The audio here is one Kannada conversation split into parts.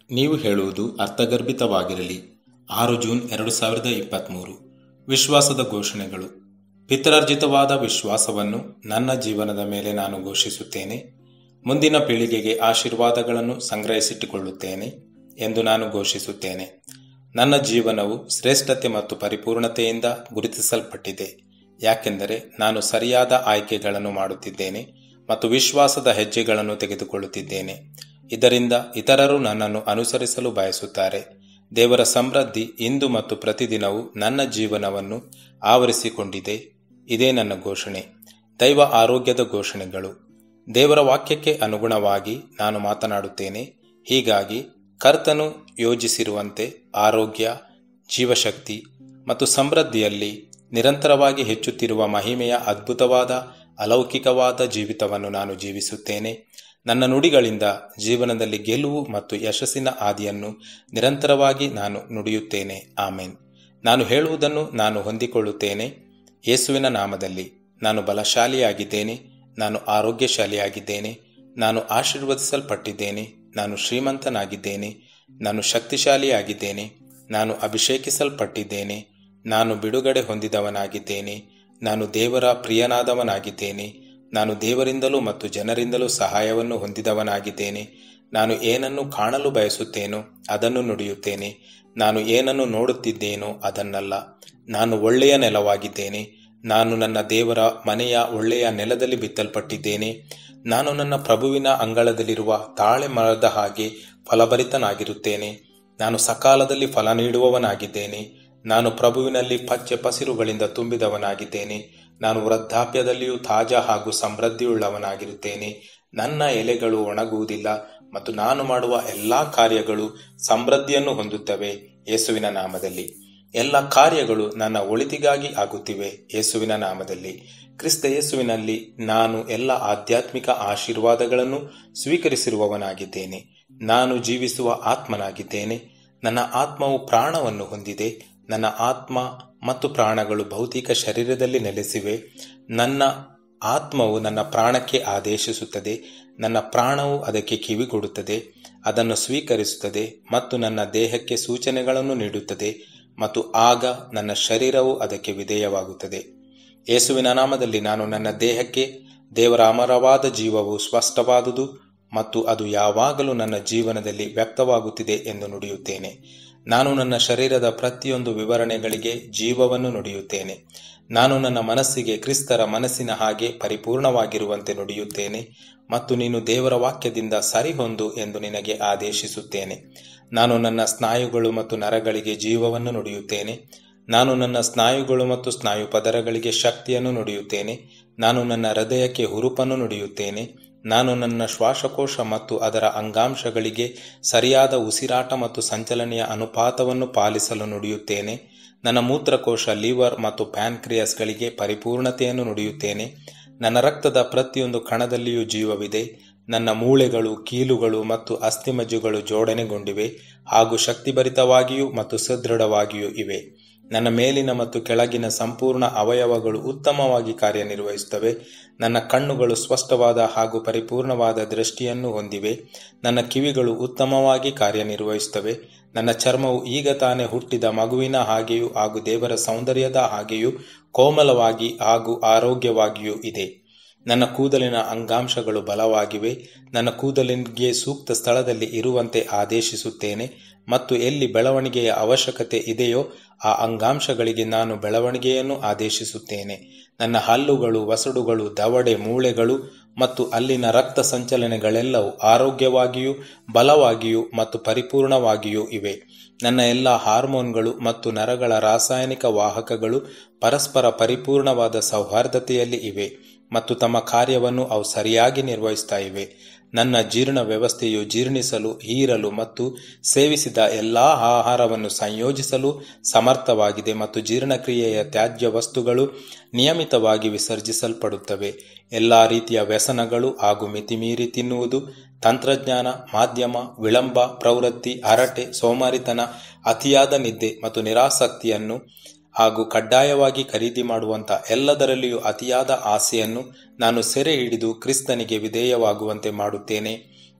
ನೀವು ಹೇಳುವುದು ಅರ್ಥಗರ್ಭಿತವಾಗಿರಲಿ ಆರು ಜೂನ್ ಎರಡು ಸಾವಿರದ ಇಪ್ಪತ್ತ್ಮೂರು ವಿಶ್ವಾಸದ ಘೋಷಣೆಗಳು ಪಿತರಾರ್ಜಿತವಾದ ವಿಶ್ವಾಸವನ್ನು ನನ್ನ ಜೀವನದ ಮೇಲೆ ನಾನು ಘೋಷಿಸುತ್ತೇನೆ ಮುಂದಿನ ಪೀಳಿಗೆಗೆ ಆಶೀರ್ವಾದಗಳನ್ನು ಸಂಗ್ರಹಿಸಿಟ್ಟುಕೊಳ್ಳುತ್ತೇನೆ ಎಂದು ನಾನು ಘೋಷಿಸುತ್ತೇನೆ ನನ್ನ ಜೀವನವು ಶ್ರೇಷ್ಠತೆ ಮತ್ತು ಪರಿಪೂರ್ಣತೆಯಿಂದ ಗುರುತಿಸಲ್ಪಟ್ಟಿದೆ ಯಾಕೆಂದರೆ ನಾನು ಸರಿಯಾದ ಆಯ್ಕೆಗಳನ್ನು ಮಾಡುತ್ತಿದ್ದೇನೆ ಮತ್ತು ವಿಶ್ವಾಸದ ಹೆಜ್ಜೆಗಳನ್ನು ತೆಗೆದುಕೊಳ್ಳುತ್ತಿದ್ದೇನೆ ಇದರಿಂದ ಇತರರು ನನ್ನನ್ನು ಅನುಸರಿಸಲು ಬಯಸುತ್ತಾರೆ ದೇವರ ಸಮೃದ್ಧಿ ಇಂದು ಮತ್ತು ಪ್ರತಿದಿನವೂ ನನ್ನ ಜೀವನವನ್ನು ಆವರಿಸಿಕೊಂಡಿದೆ ಇದೇ ನನ್ನ ಘೋಷಣೆ ದೈವ ಆರೋಗ್ಯದ ಘೋಷಣೆಗಳು ದೇವರ ವಾಕ್ಯಕ್ಕೆ ಅನುಗುಣವಾಗಿ ನಾನು ಮಾತನಾಡುತ್ತೇನೆ ಹೀಗಾಗಿ ಕರ್ತನು ಯೋಜಿಸಿರುವಂತೆ ಆರೋಗ್ಯ ಜೀವಶಕ್ತಿ ಮತ್ತು ಸಮೃದ್ಧಿಯಲ್ಲಿ ನಿರಂತರವಾಗಿ ಹೆಚ್ಚುತ್ತಿರುವ ಮಹಿಮೆಯ ಅದ್ಭುತವಾದ ಅಲೌಕಿಕವಾದ ಜೀವಿತವನ್ನು ನಾನು ಜೀವಿಸುತ್ತೇನೆ ನನ್ನ ನುಡಿಗಳಿಂದ ಜೀವನದಲ್ಲಿ ಗೆಲುವು ಮತ್ತು ಯಶಸ್ಸಿನ ಹಾದಿಯನ್ನು ನಿರಂತರವಾಗಿ ನಾನು ನುಡಿಯುತ್ತೇನೆ ಆಮೇನ್ ನಾನು ಹೇಳುವುದನ್ನು ನಾನು ಹೊಂದಿಕೊಳ್ಳುತ್ತೇನೆ ಯೇಸುವಿನ ನಾಮದಲ್ಲಿ ನಾನು ಬಲಶಾಲಿಯಾಗಿದ್ದೇನೆ ನಾನು ಆರೋಗ್ಯಶಾಲಿಯಾಗಿದ್ದೇನೆ ನಾನು ಆಶೀರ್ವದಿಸಲ್ಪಟ್ಟಿದ್ದೇನೆ ನಾನು ಶ್ರೀಮಂತನಾಗಿದ್ದೇನೆ ನಾನು ಶಕ್ತಿಶಾಲಿಯಾಗಿದ್ದೇನೆ ನಾನು ಅಭಿಷೇಕಿಸಲ್ಪಟ್ಟಿದ್ದೇನೆ ನಾನು ಬಿಡುಗಡೆ ಹೊಂದಿದವನಾಗಿದ್ದೇನೆ ನಾನು ದೇವರ ಪ್ರಿಯನಾದವನಾಗಿದ್ದೇನೆ ನಾನು ದೇವರಿಂದಲೂ ಮತ್ತು ಜನರಿಂದಲೂ ಸಹಾಯವನ್ನು ಹೊಂದಿದವನಾಗಿದ್ದೇನೆ ನಾನು ಏನನ್ನು ಕಾಣಲು ಬಯಸುತ್ತೇನೋ ಅದನ್ನು ನುಡಿಯುತ್ತೇನೆ ನಾನು ಏನನ್ನು ನೋಡುತ್ತಿದ್ದೇನೋ ಅದನ್ನಲ್ಲ ನಾನು ಒಳ್ಳೆಯ ನೆಲವಾಗಿದ್ದೇನೆ ನಾನು ನನ್ನ ದೇವರ ಮನೆಯ ಒಳ್ಳೆಯ ನೆಲದಲ್ಲಿ ಬಿತ್ತಲ್ಪಟ್ಟಿದ್ದೇನೆ ನಾನು ನನ್ನ ಪ್ರಭುವಿನ ಅಂಗಳದಲ್ಲಿರುವ ತಾಳೆ ಮರದ ಹಾಗೆ ಫಲಭರಿತನಾಗಿರುತ್ತೇನೆ ನಾನು ಸಕಾಲದಲ್ಲಿ ಫಲ ನೀಡುವವನಾಗಿದ್ದೇನೆ ನಾನು ಪ್ರಭುವಿನಲ್ಲಿ ಪಚ್ಚೆ ಪಸಿರುಗಳಿಂದ ತುಂಬಿದವನಾಗಿದ್ದೇನೆ ನಾನು ವೃದ್ಧಾಪ್ಯದಲ್ಲಿಯೂ ತಾಜಾ ಹಾಗೂ ಸಮೃದ್ಧಿಯುಳ್ಳವನಾಗಿರುತ್ತೇನೆ ನನ್ನ ಎಲೆಗಳು ಒಣಗುವುದಿಲ್ಲ ಮತ್ತು ನಾನು ಮಾಡುವ ಎಲ್ಲಾ ಕಾರ್ಯಗಳು ಸಮೃದ್ಧಿಯನ್ನು ಹೊಂದುತ್ತವೆ ಯೇಸುವಿನ ನಾಮದಲ್ಲಿ ಎಲ್ಲ ಕಾರ್ಯಗಳು ನನ್ನ ಒಳಿತಿಗಾಗಿ ಆಗುತ್ತಿವೆ ಯೇಸುವಿನ ನಾಮದಲ್ಲಿ ಕ್ರಿಸ್ತ ಯೇಸುವಿನಲ್ಲಿ ನಾನು ಎಲ್ಲ ಆಧ್ಯಾತ್ಮಿಕ ಆಶೀರ್ವಾದಗಳನ್ನು ಸ್ವೀಕರಿಸಿರುವವನಾಗಿದ್ದೇನೆ ನಾನು ಜೀವಿಸುವ ಆತ್ಮನಾಗಿದ್ದೇನೆ ನನ್ನ ಆತ್ಮವು ಪ್ರಾಣವನ್ನು ಹೊಂದಿದೆ ನನ್ನ ಆತ್ಮ ಮತ್ತು ಪ್ರಾಣಗಳು ಭೌತಿಕ ಶರೀರದಲ್ಲಿ ನೆಲೆಸಿವೆ ನನ್ನ ಆತ್ಮವು ನನ್ನ ಪ್ರಾಣಕ್ಕೆ ಆದೇಶಿಸುತ್ತದೆ ನನ್ನ ಪ್ರಾಣವು ಅದಕ್ಕೆ ಕಿವಿಗೊಡುತ್ತದೆ ಅದನ್ನು ಸ್ವೀಕರಿಸುತ್ತದೆ ಮತ್ತು ನನ್ನ ದೇಹಕ್ಕೆ ಸೂಚನೆಗಳನ್ನು ನೀಡುತ್ತದೆ ಮತ್ತು ಆಗ ನನ್ನ ಶರೀರವು ಅದಕ್ಕೆ ವಿಧೇಯವಾಗುತ್ತದೆ ಯೇಸುವಿನ ನಾಮದಲ್ಲಿ ನಾನು ನನ್ನ ದೇಹಕ್ಕೆ ದೇವರ ಅಮರವಾದ ಜೀವವು ಸ್ಪಷ್ಟವಾದುದು ಮತ್ತು ಅದು ಯಾವಾಗಲೂ ನನ್ನ ಜೀವನದಲ್ಲಿ ವ್ಯಕ್ತವಾಗುತ್ತಿದೆ ಎಂದು ನುಡಿಯುತ್ತೇನೆ ನಾನು ನನ್ನ ಶರೀರದ ಪ್ರತಿಯೊಂದು ವಿವರಣೆಗಳಿಗೆ ಜೀವವನ್ನು ನುಡಿಯುತ್ತೇನೆ ನಾನು ನನ್ನ ಮನಸ್ಸಿಗೆ ಕ್ರಿಸ್ತರ ಮನಸ್ಸಿನ ಹಾಗೆ ಪರಿಪೂರ್ಣವಾಗಿರುವಂತೆ ನುಡಿಯುತ್ತೇನೆ ಮತ್ತು ನೀನು ದೇವರ ವಾಕ್ಯದಿಂದ ಸರಿಹೊಂದು ಎಂದು ನಿನಗೆ ಆದೇಶಿಸುತ್ತೇನೆ ನಾನು ನನ್ನ ಸ್ನಾಯುಗಳು ಮತ್ತು ನರಗಳಿಗೆ ಜೀವವನ್ನು ನುಡಿಯುತ್ತೇನೆ ನಾನು ನನ್ನ ಸ್ನಾಯುಗಳು ಮತ್ತು ಸ್ನಾಯು ಪದರಗಳಿಗೆ ಶಕ್ತಿಯನ್ನು ನುಡಿಯುತ್ತೇನೆ ನಾನು ನನ್ನ ಹೃದಯಕ್ಕೆ ಹುರುಪನ್ನು ನುಡಿಯುತ್ತೇನೆ ನಾನು ನನ್ನ ಶ್ವಾಸಕೋಶ ಮತ್ತು ಅದರ ಅಂಗಾಂಶಗಳಿಗೆ ಸರಿಯಾದ ಉಸಿರಾಟ ಮತ್ತು ಸಂಚಲನೆಯ ಅನುಪಾತವನ್ನು ಪಾಲಿಸಲು ನುಡಿಯುತ್ತೇನೆ ನನ್ನ ಮೂತ್ರಕೋಶ ಲಿವರ್ ಮತ್ತು ಪ್ಯಾನ್ಕ್ರಿಯಸ್ಗಳಿಗೆ ಪರಿಪೂರ್ಣತೆಯನ್ನು ನುಡಿಯುತ್ತೇನೆ ನನ್ನ ರಕ್ತದ ಪ್ರತಿಯೊಂದು ಕಣದಲ್ಲಿಯೂ ಜೀವವಿದೆ ನನ್ನ ಮೂಳೆಗಳು ಕೀಲುಗಳು ಮತ್ತು ಅಸ್ಥಿಮಜ್ಜುಗಳು ಜೋಡಣೆಗೊಂಡಿವೆ ಹಾಗೂ ಶಕ್ತಿಭರಿತವಾಗಿಯೂ ಮತ್ತು ಸದೃಢವಾಗಿಯೂ ಇವೆ ನನ್ನ ಮೇಲಿನ ಮತ್ತು ಕೆಳಗಿನ ಸಂಪೂರ್ಣ ಅವಯವಗಳು ಉತ್ತಮವಾಗಿ ಕಾರ್ಯನಿರ್ವಹಿಸುತ್ತವೆ ನನ್ನ ಕಣ್ಣುಗಳು ಸ್ಪಷ್ಟವಾದ ಹಾಗೂ ಪರಿಪೂರ್ಣವಾದ ದೃಷ್ಟಿಯನ್ನು ಹೊಂದಿವೆ ನನ್ನ ಕಿವಿಗಳು ಉತ್ತಮವಾಗಿ ಕಾರ್ಯನಿರ್ವಹಿಸುತ್ತವೆ ನನ್ನ ಚರ್ಮವು ಈಗ ತಾನೇ ಹುಟ್ಟಿದ ಮಗುವಿನ ಹಾಗೆಯೂ ಹಾಗೂ ದೇವರ ಸೌಂದರ್ಯದ ಹಾಗೆಯೂ ಕೋಮಲವಾಗಿ ಹಾಗೂ ಆರೋಗ್ಯವಾಗಿಯೂ ಇದೆ ನನ್ನ ಕೂದಲಿನ ಅಂಗಾಂಶಗಳು ಬಲವಾಗಿವೆ ನನ್ನ ಕೂದಲಿಗೆ ಸೂಕ್ತ ಸ್ಥಳದಲ್ಲಿ ಇರುವಂತೆ ಆದೇಶಿಸುತ್ತೇನೆ ಮತ್ತು ಎಲ್ಲಿ ಬೆಳವಣಿಗೆಯ ಅವಶ್ಯಕತೆ ಇದೆಯೋ ಆ ಅಂಗಾಂಶಗಳಿಗೆ ನಾನು ಬೆಳವಣಿಗೆಯನ್ನು ಆದೇಶಿಸುತ್ತೇನೆ ನನ್ನ ಹಲ್ಲುಗಳು ವಸಡುಗಳು ದವಡೆ ಮೂಳೆಗಳು ಮತ್ತು ಅಲ್ಲಿನ ರಕ್ತ ಸಂಚಲನೆಗಳೆಲ್ಲವೂ ಆರೋಗ್ಯವಾಗಿಯೂ ಬಲವಾಗಿಯೂ ಮತ್ತು ಪರಿಪೂರ್ಣವಾಗಿಯೂ ಇವೆ ನನ್ನ ಎಲ್ಲ ಹಾರ್ಮೋನ್ಗಳು ಮತ್ತು ನರಗಳ ರಾಸಾಯನಿಕ ವಾಹಕಗಳು ಪರಸ್ಪರ ಪರಿಪೂರ್ಣವಾದ ಸೌಹಾರ್ದತೆಯಲ್ಲಿ ಇವೆ ಮತ್ತು ತಮ್ಮ ಕಾರ್ಯವನ್ನು ಅವು ಸರಿಯಾಗಿ ನಿರ್ವಹಿಸ್ತಾ ಇವೆ ನನ್ನ ಜೀರ್ಣ ವ್ಯವಸ್ಥೆಯು ಜೀರ್ಣಿಸಲು ಹೀರಲು ಮತ್ತು ಸೇವಿಸಿದ ಎಲ್ಲಾ ಆಹಾರವನ್ನು ಸಂಯೋಜಿಸಲು ಸಮರ್ಥವಾಗಿದೆ ಮತ್ತು ಜೀರ್ಣಕ್ರಿಯೆಯ ತ್ಯಾಜ್ಯ ವಸ್ತುಗಳು ನಿಯಮಿತವಾಗಿ ವಿಸರ್ಜಿಸಲ್ಪಡುತ್ತವೆ ಎಲ್ಲಾ ರೀತಿಯ ವ್ಯಸನಗಳು ಹಾಗೂ ಮಿತಿಮೀರಿ ತಿನ್ನುವುದು ತಂತ್ರಜ್ಞಾನ ಮಾಧ್ಯಮ ವಿಳಂಬ ಪ್ರವೃತ್ತಿ ಹರಟೆ ಸೋಮಾರಿತನ ಅತಿಯಾದ ನಿದ್ದೆ ಮತ್ತು ನಿರಾಸಕ್ತಿಯನ್ನು ಹಾಗೂ ಕಡ್ಡಾಯವಾಗಿ ಖರೀದಿ ಮಾಡುವಂತ ಎಲ್ಲದರಲ್ಲಿಯೂ ಅತಿಯಾದ ಆಸೆಯನ್ನು ನಾನು ಸೆರೆ ಹಿಡಿದು ಕ್ರಿಸ್ತನಿಗೆ ವಿಧೇಯವಾಗುವಂತೆ ಮಾಡುತ್ತೇನೆ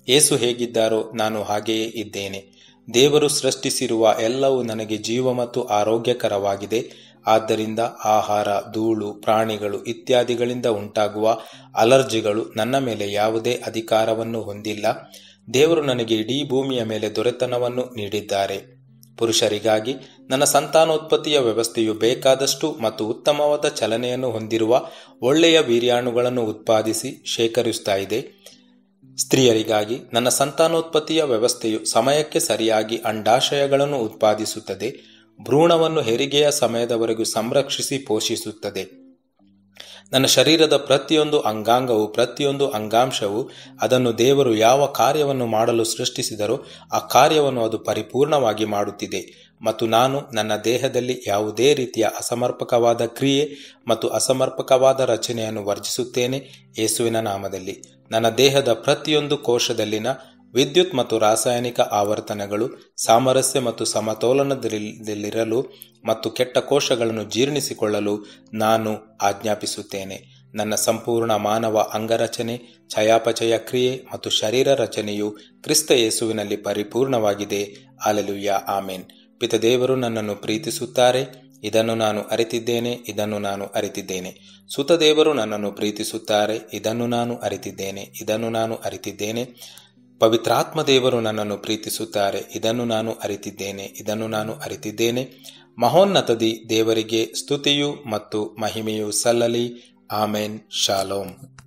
ಏಸು ಹೇಗಿದ್ದಾರೋ ನಾನು ಹಾಗೆಯೇ ಇದ್ದೇನೆ ದೇವರು ಸೃಷ್ಟಿಸಿರುವ ಎಲ್ಲವೂ ನನಗೆ ಜೀವ ಮತ್ತು ಆರೋಗ್ಯಕರವಾಗಿದೆ ಆದ್ದರಿಂದ ಆಹಾರ ಧೂಳು ಪ್ರಾಣಿಗಳು ಇತ್ಯಾದಿಗಳಿಂದ ಉಂಟಾಗುವ ಅಲರ್ಜಿಗಳು ನನ್ನ ಮೇಲೆ ಯಾವುದೇ ಅಧಿಕಾರವನ್ನು ಹೊಂದಿಲ್ಲ ದೇವರು ನನಗೆ ಇಡೀ ಭೂಮಿಯ ಮೇಲೆ ದೊರೆತನವನ್ನು ನೀಡಿದ್ದಾರೆ ಪುರುಷರಿಗಾಗಿ ನನ್ನ ಸಂತಾನೋತ್ಪತ್ತಿಯ ವ್ಯವಸ್ಥೆಯು ಬೇಕಾದಷ್ಟು ಮತ್ತು ಉತ್ತಮವಾದ ಚಲನೆಯನ್ನು ಹೊಂದಿರುವ ಒಳ್ಳೆಯ ವೀರ್ಯಾಣುಗಳನ್ನು ಉತ್ಪಾದಿಸಿ ಶೇಖರಿಸ್ತಾ ಇದೆ ಸ್ತ್ರೀಯರಿಗಾಗಿ ನನ್ನ ಸಂತಾನೋತ್ಪತ್ತಿಯ ವ್ಯವಸ್ಥೆಯು ಸಮಯಕ್ಕೆ ಸರಿಯಾಗಿ ಅಂಡಾಶಯಗಳನ್ನು ಉತ್ಪಾದಿಸುತ್ತದೆ ಭ್ರೂಣವನ್ನು ಹೆರಿಗೆಯ ಸಮಯದವರೆಗೂ ಸಂರಕ್ಷಿಸಿ ಪೋಷಿಸುತ್ತದೆ ನನ್ನ ಶರೀರದ ಪ್ರತಿಯೊಂದು ಅಂಗಾಂಗವು ಪ್ರತಿಯೊಂದು ಅಂಗಾಂಶವು ಅದನ್ನು ದೇವರು ಯಾವ ಕಾರ್ಯವನ್ನು ಮಾಡಲು ಸೃಷ್ಟಿಸಿದರೋ ಆ ಕಾರ್ಯವನ್ನು ಅದು ಪರಿಪೂರ್ಣವಾಗಿ ಮಾಡುತ್ತಿದೆ ಮತ್ತು ನಾನು ನನ್ನ ದೇಹದಲ್ಲಿ ಯಾವುದೇ ರೀತಿಯ ಅಸಮರ್ಪಕವಾದ ಕ್ರಿಯೆ ಮತ್ತು ಅಸಮರ್ಪಕವಾದ ರಚನೆಯನ್ನು ವರ್ಜಿಸುತ್ತೇನೆ ಯೇಸುವಿನ ನಾಮದಲ್ಲಿ ನನ್ನ ದೇಹದ ಪ್ರತಿಯೊಂದು ಕೋಶದಲ್ಲಿನ ವಿದ್ಯುತ್ ಮತ್ತು ರಾಸಾಯನಿಕ ಆವರ್ತನಗಳು ಸಾಮರಸ್ಯ ಮತ್ತು ಸಮತೋಲನದಲ್ಲಿರಲು ಮತ್ತು ಕೆಟ್ಟ ಕೋಶಗಳನ್ನು ಜೀರ್ಣಿಸಿಕೊಳ್ಳಲು ನಾನು ಆಜ್ಞಾಪಿಸುತ್ತೇನೆ ನನ್ನ ಸಂಪೂರ್ಣ ಮಾನವ ಅಂಗರಚನೆ ಚಯಾಪಚಯ ಕ್ರಿಯೆ ಮತ್ತು ಶರೀರ ರಚನೆಯು ಕ್ರಿಸ್ತ ಯೇಸುವಿನಲ್ಲಿ ಪರಿಪೂರ್ಣವಾಗಿದೆ ಅಲೆಲುಯ್ಯ ಆಮೇನ್ ಪಿತದೇವರು ನನ್ನನ್ನು ಪ್ರೀತಿಸುತ್ತಾರೆ ಇದನ್ನು ನಾನು ಅರಿತಿದ್ದೇನೆ ಇದನ್ನು ನಾನು ಅರಿತಿದ್ದೇನೆ ಸುತದೇವರು ನನ್ನನ್ನು ಪ್ರೀತಿಸುತ್ತಾರೆ ಇದನ್ನು ನಾನು ಅರಿತಿದ್ದೇನೆ ಇದನ್ನು ನಾನು ಅರಿತಿದ್ದೇನೆ ಪವಿತ್ರಾತ್ಮ ದೇವರು ನನ್ನನ್ನು ಪ್ರೀತಿಸುತ್ತಾರೆ ಇದನ್ನು ನಾನು ಅರಿತಿದ್ದೇನೆ ಇದನ್ನು ನಾನು ಅರಿತಿದ್ದೇನೆ ಮಹೋನ್ನತದಿ ದೇವರಿಗೆ ಸ್ತುತಿಯು ಮತ್ತು ಮಹಿಮೆಯು ಸಲ್ಲಲಿ ಆಮೇನ್ ಶಾಲೋಮ್